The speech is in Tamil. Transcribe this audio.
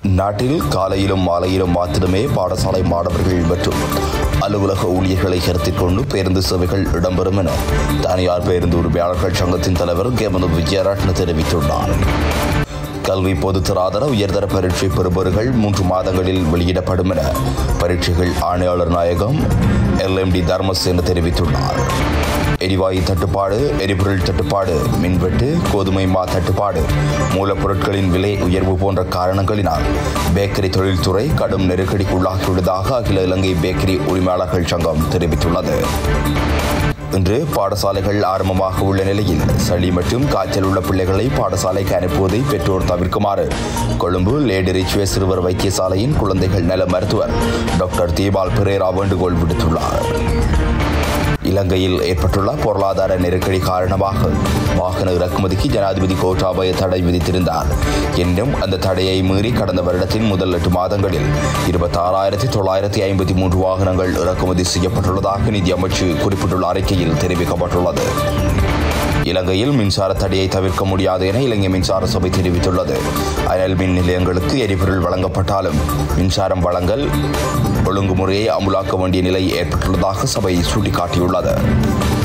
நாட்டில் காலையிலும் மாலையிலும் மாத்திரமே பாடசாலை மாணவர்கள் மற்றும் அலுவலக ஊழியர்களை கருத்தில் கொண்டு பேருந்து சேவைகள் இடம்பெறும் என தனியார் பேருந்து உரிமையாளர்கள் சங்கத்தின் தலைவர் கேமது விஜயரட்ன தெரிவித்துள்ளார் கல்வி பொதுத்தராதர உயர்தர பரீட்சை பெறுபவர்கள் மூன்று மாதங்களில் வெளியிடப்படும் என பரீட்சைகள் ஆணையாளர் நாயகம் எல்எம்டி தர்மசேன தெரிவித்துள்ளார் எரிவாயு தட்டுப்பாடு எரிபொருள் தட்டுப்பாடு மின்வெட்டு கோதுமை மா தட்டுப்பாடு மூலப்பொருட்களின் விலை உயர்வு போன்ற காரணங்களினால் பேக்கரி தொழில்துறை கடும் நெருக்கடிக்குள்ளாகியுள்ளதாக அகில இலங்கை பேக்கரி உரிமையாளர்கள் சங்கம் தெரிவித்துள்ளது இன்று பாடசாலைகள் ஆரம்பமாக உள்ள நிலையில் சளி மற்றும் காய்ச்சல் உள்ள பிள்ளைகளை பாடசாலைக்கு அனுப்புவதை பெற்றோர் தவிர்க்குமாறு கொழும்பு லேடி ரிச்வே சிறுவர் வைத்தியசாலையின் குழந்தைகள் நல மருத்துவர் டாக்டர் தீபால் பெரேரா வேண்டுகோள் விடுத்துள்ளார் இலங்கையில் ஏற்பட்டுள்ள பொருளாதார நெருக்கடி காரணமாக வாகன இறக்குமதிக்கு ஜனாதிபதி கோட்டாபய தடை விதித்திருந்தார் எனினும் அந்த தடையை மீறி கடந்த வருடத்தின் முதல் எட்டு மாதங்களில் இருபத்தாறாயிரத்தி தொள்ளாயிரத்தி ஐம்பத்தி மூன்று வாகனங்கள் இறக்குமதி செய்யப்பட்டுள்ளதாக நிதி அமைச்சு குறிப்பிட்டுள்ள அறிக்கையில் தெரிவிக்கப்பட்டுள்ளது இலங்கையில் மின்சார தடையை தவிர்க்க முடியாது என இலங்கை மின்சார சபை தெரிவித்துள்ளது அனல் மின் நிலையங்களுக்கு எரிபொருள் வழங்கப்பட்டாலும் மின்சாரம் வழங்கல் ஒழுங்குமுறையை அமுலாக்க வேண்டிய நிலை ஏற்பட்டுள்ளதாக சபை சுட்டிக்காட்டியுள்ளது